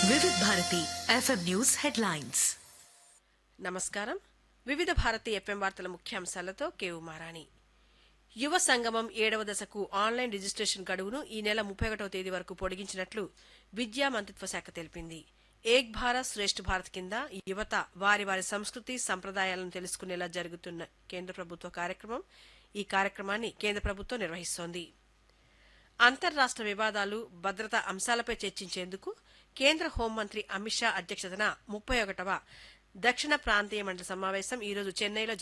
వివిధ Bharati FM news headlines నమస్కారం వివిధ భారతి ఎఫ్ఎం వార్తల ముఖ్యాంశాలతో కేవు మారాణి యువ సంగమం ఏడవ దశకు ఆన్లైన్ రిజిస్ట్రేషన్ గడువును ఈ నెల ముప్పై ఒకటవ తేదీ వరకు పొడిగించినట్లు విద్యా మంత్రిత్వ శాఖ తెలిపింది ఏక్ భారత్ శ్రేష్ఠ భారత్ కింద యువత వారి వారి సంస్కృతి సంప్రదాయాలను తెలుసుకునేలా జరుగుతున్న కేంద్ర ప్రభుత్వ కార్యక్రమం ఈ కార్యక్రమాన్ని కేంద్ర ప్రభుత్వం నిర్వహిస్తోంది అంతర్రాష్ట్ర వివాదాలు భద్రతా అంశాలపై చర్చించేందుకు కేంద్ర హోంమంత్రి అమిత్ షా అధ్యక్షతన ముప్పై ఒకటవ దక్షిణ ప్రాంతీయ మండలి సమావేశం ఈరోజు చెన్నైలో